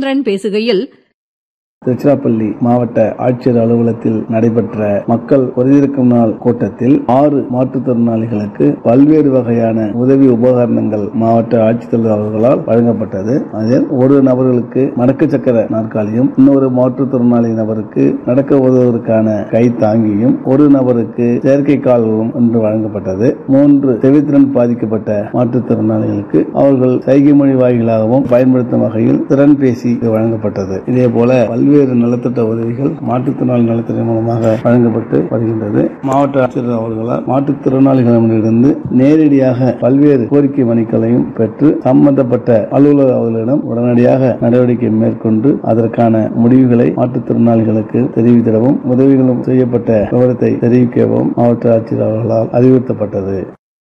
ராமச்சந்திரன் பேசுகையில் திருச்சிராப்பள்ளி மாவட்ட ஆட்சியர் அலுவலகத்தில் நடைபெற்ற மக்கள் குறைதீர்க்கும் நாள் கூட்டத்தில் ஆறு மாற்றுத்திறனாளிகளுக்கு பல்வேறு வகையான உதவி உபகரணங்கள் மாவட்ட ஆட்சித்தலைவர் அவர்களால் வழங்கப்பட்டது அதில் ஒரு நபர்களுக்கு மடக்கு சக்கர நாற்காலியும் இன்னொரு மாற்றுத்திறனாளி நபருக்கு நடக்க உதவுவதற்கான கை தாங்கியும் ஒரு நபருக்கு செயற்கை கால்களும் என்று வழங்கப்பட்டது மூன்று செவித்திறன் பாதிக்கப்பட்ட மாற்றுத்திறனாளிகளுக்கு அவர்கள் சைகை மொழி வாயிலாகவும் பயன்படுத்தும் வகையில் திறன் பேசி வழங்கப்பட்டது இதே போல பல்வேறு நலத்திட்ட உதவிகள் மாற்றுத்திறனாளி நலத்திட்ட மூலமாக வழங்கப்பட்டு வருகின்றது மாவட்ட ஆட்சியர் அவர்களால் மாற்றுத்திறனாளிகளிடமிருந்து நேரடியாக பல்வேறு கோரிக்கை மனுக்களையும் பெற்று சம்பந்தப்பட்ட அலுவலக அவர்களிடம் உடனடியாக நடவடிக்கை மேற்கொண்டு அதற்கான முடிவுகளை மாற்றுத்திறனாளிகளுக்கு தெரிவித்திடவும் உதவிகளும் செய்யப்பட்ட விவரத்தை தெரிவிக்கவும் மாவட்ட ஆட்சியர் அவர்களால் அறிவுறுத்தப்பட்டது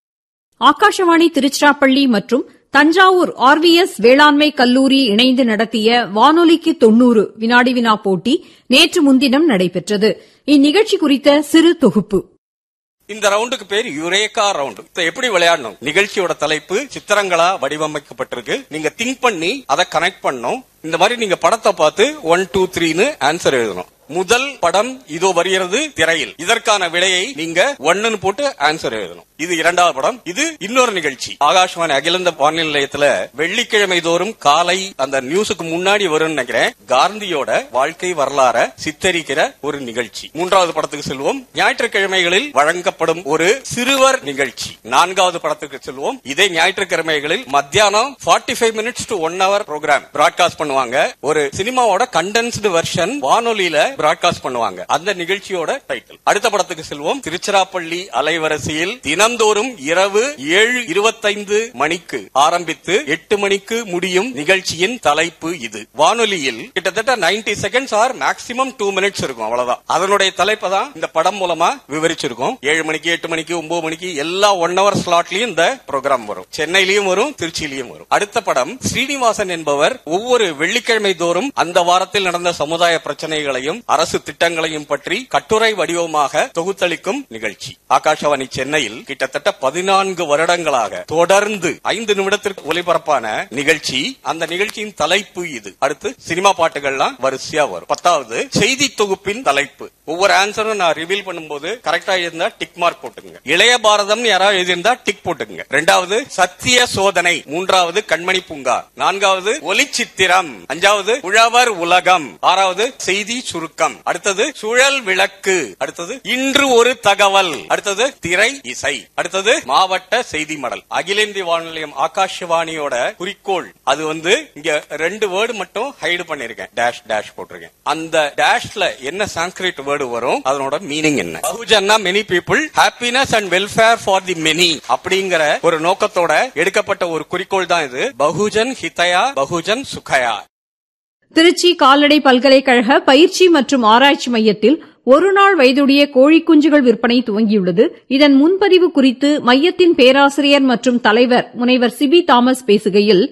ஆகாஷவாணி திருச்சிராப்பள்ளி மற்றும் தஞ்சாவூர் ஆர்விஎஸ் வேளாண்மை கல்லூரி இணைந்து நடத்திய வானொலிக்கு தொன்னூறு வினாடி வினா போட்டி நேற்று முன்தினம் நடைபெற்றது இந்நிகழ்ச்சி குறித்த சிறு தொகுப்பு இந்த ரவுண்டுக்கு பேர் யுரேகா ரவுண்ட் இதை எப்படி விளையாடணும் நிகழ்ச்சியோட தலைப்பு சித்திரங்களா வடிவமைக்கப்பட்டிருக்கு நீங்க திங்க் பண்ணி அதை கனெக்ட் பண்ணணும் இந்த மாதிரி நீங்க படத்தை பார்த்து ஒன் டூ த்ரீன்னு ஆன்சர் எழுதணும் முதல் படம் இதோ வருகிறது திரையில் இதற்கான விடையை நீங்க ஒன்னு போட்டு ஆன்சர் எழுதணும் இது இரண்டாவது படம் இது இன்னொரு நிகழ்ச்சி ஆகாஷ்வாணி அகிலந்த வானொலி நிலையத்துல வெள்ளிக்கிழமை தோறும் காலை அந்த நியூஸுக்கு முன்னாடி வரும்னு நினைக்கிறேன் காந்தியோட வாழ்க்கை வரலாற சித்தரிக்கிற ஒரு நிகழ்ச்சி மூன்றாவது படத்துக்கு செல்வோம் ஞாயிற்றுக்கிழமைகளில் வழங்கப்படும் ஒரு சிறுவர் நிகழ்ச்சி நான்காவது படத்துக்கு செல்வோம் இதே ஞாயிற்றுக்கிழமைகளில் மத்தியானம் 45 five minutes to one hour programme broadcast பண்ணுவாங்க ஒரு சினிமாவோட கண்டென்ஸ்டு வெர்ஷன் வானொலியில பிராட்காஸ்ட் பண்ணுவாங்க அந்த நிகழ்ச்சியோட டைட்டில் அடுத்த படத்துக்கு செல்வோம் திருச்சிராப்பள்ளி அலைவரிசையில் தினந்தோறும் இரவு ஏழு இருபத்தைந்து மணிக்கு ஆரம்பித்து எட்டு மணிக்கு முடியும் நிகழ்ச்சியின் தலைப்பு இது வானொலியில் கிட்டத்தட்ட 90 seconds or maximum two minutes இருக்கும் அவ்வளவுதான் அதனுடைய தலைப்பை தான் இந்த படம் மூலமா விவரிச்சிருக்கோம் ஏழு மணிக்கு எட்டு மணிக்கு ஒன்பது மணிக்கு எல்லா ஒன் ஹவர் ஸ்லாட்லயும் இந்த ப்ரோக்ராம் வரும் சென்னையிலயும் வரும் திருச்சியிலயும் வரும் அடுத்த படம் ஸ்ரீனிவாசன் என்பவர் ஒவ்வொரு வெள்ளிக்கிழமை தோறும் அந்த வாரத்தில் நடந்த சமுதாய பிரச்சனைகளையும் அரசு திட்டங்களையும் பற்றி கட்டுரை வடிவமாக தொகுத்தளிக்கும் நிகழ்ச்சி ஆகாஷவாணி சென்னையில் கிட்டத்தட்ட பதினான்கு வருடங்களாக தொடர்ந்து ஐந்து நிமிடத்திற்கு ஒலிபரப்பான நிகழ்ச்சி அந்த நிகழ்ச்சியின் தலைப்பு இது அடுத்து சினிமா பாட்டுகள்லாம் வரிசையா வரும் பத்தாவது செய்தி தொகுப்பின் தலைப்பு ஒவ்வொரு ஆன்சரும் நான் ரிவீல் பண்ணும்போது கரெக்டா இருந்தா டிக் மார்க் போட்டுங்க இளைய பாரதம் யாராவது எழுதியிருந்தா டிக் போட்டுங்க ரெண்டாவது சத்திய சோதனை மூன்றாவது கண்மணி பூங்கா நான்காவது ஒலிச்சித்திரம் அஞ்சாவது உழவர் உலகம் ஆறாவது செய்தி சுருக்கம் அடுத்தது சுழல் விளக்கு அடுத்தது இன்று ஒரு தகவல் அடுத்தது திரை இசை அடுத்தது மாவட்ட செய்தி மடல் அகில இந்திய வானொலி நிலையம் ஆகாஷவாணியோட குறிக்கோள் அது வந்து இங்க ரெண்டு வேர்டு மட்டும் ஹைடு பண்ணிருக்கேன் டேஷ் டேஷ் போட்டிருக்கேன் அந்த டேஷ்ல என்ன சான்ஸ்கிரிட் வேர்டு வரும் அதனோட மீனிங் என்ன பகுஜன்னா many people happiness and welfare for the many அப்படிங்கிற ஒரு நோக்கத்தோட எடுக்கப்பட்ட ஒரு குறிக்கோள் தான் இது பகுஜன் ஹிதயா பகுஜன் சுகயா திருச்சி கால்நடை பல்கலைக்கழக பயிற்சி மற்றும் ஆராய்ச்சி மையத்தில் ஒருநாள் வயதுடைய கோழிக்குஞ்சுகள் விற்பனை துவங்கியுள்ளது இதன் முன்பதிவு குறித்து மையத்தின் பேராசிரியர் மற்றும் தலைவர் முனைவர் சிபி தாமஸ் பேசுகையில்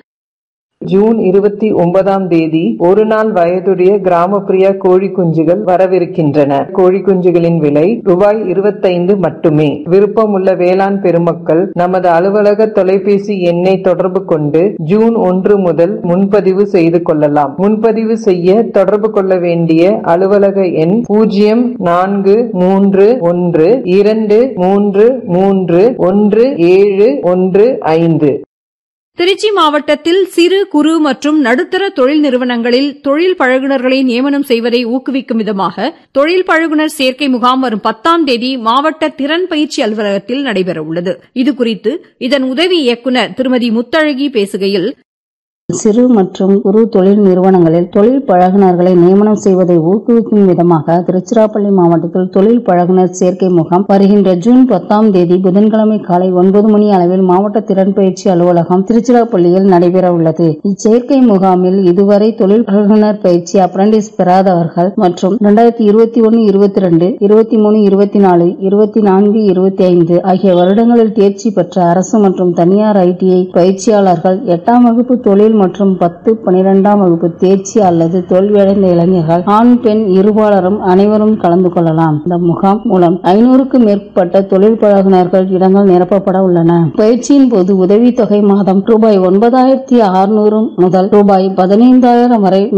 ஜூன் இருபத்தி ஒன்பதாம் தேதி ஒரு நாள் வயதுடைய கிராமப்பிரிய கோழி குஞ்சுகள் வரவிருக்கின்றன கோழி குஞ்சுகளின் விலை ரூபாய் இருபத்தைந்து மட்டுமே விருப்பமுள்ள வேளாண் பெருமக்கள் நமது அலுவலக தொலைபேசி எண்ணை தொடர்பு கொண்டு ஜூன் ஒன்று முதல் முன்பதிவு செய்து கொள்ளலாம் முன்பதிவு செய்ய தொடர்பு கொள்ள வேண்டிய அலுவலக எண் பூஜ்ஜியம் நான்கு மூன்று ஒன்று இரண்டு மூன்று மூன்று ஒன்று ஏழு ஒன்று ஐந்து திருச்சி மாவட்டத்தில் சிறு குறு மற்றும் நடுத்தர தொழில் நிறுவனங்களில் தொழில் பழகுனர்களை நியமனம் செய்வதை ஊக்குவிக்கும் விதமாக தொழில் பழகுனர் சேர்க்கை முகாம் வரும் பத்தாம் தேதி மாவட்ட திறன் பயிற்சி அலுவலகத்தில் நடைபெறவுள்ளது இதுகுறித்து இதன் உதவி இயக்குநர் திருமதி முத்தழகி பேசுகையில் சிறு மற்றும் குறு தொழில் நிறுவனங்களில் தொழில் பழகுனர்களை நியமனம் செய்வதை ஊக்குவிக்கும் விதமாக திருச்சிராப்பள்ளி மாவட்டத்தில் தொழில் பழகுனர் சேர்க்கை முகாம் வருகின்ற ஜூன் பத்தாம் தேதி புதன்கிழமை காலை ஒன்பது மணி அளவில் மாவட்ட திறன் பயிற்சி அலுவலகம் திருச்சிராப்பள்ளியில் நடைபெற உள்ளது இச்சேர்க்கை முகாமில் இதுவரை தொழில் பழகுனர் பயிற்சி அப்ரண்டிஸ் பெறாதவர்கள் மற்றும் இரண்டாயிரத்தி இருபத்தி ஒன்னு இருபத்தி ரெண்டு இருபத்தி மூணு இருபத்தி நாலு இருபத்தி நான்கு இருபத்தி ஐந்து ஆகிய வருடங்களில் தேர்ச்சி பெற்ற அரசு மற்றும் தனியார் ஐடிஐ பயிற்சியாளர்கள் எட்டாம் வகுப்பு தொழில் மற்றும் பத்து பனிரெண்டாம் வகுப்பு தேர்ச்சி அல்லது தோல்வியடைந்த இளைஞர்கள் ஆண் பெண் இருபாலரும் அனைவரும் கலந்து கொள்ளலாம் இந்த முகாம் மூலம் ஐநூறுக்கும் மேற்பட்ட தொழில் பழகுனர்கள் இடங்கள் நிரப்பப்பட உள்ளன பயிற்சியின் போது உதவித்தொகை மாதம் ரூபாய் ஒன்பதாயிரத்தி அறுநூறு முதல் ரூபாய் பதினைந்தாயிரம் வரை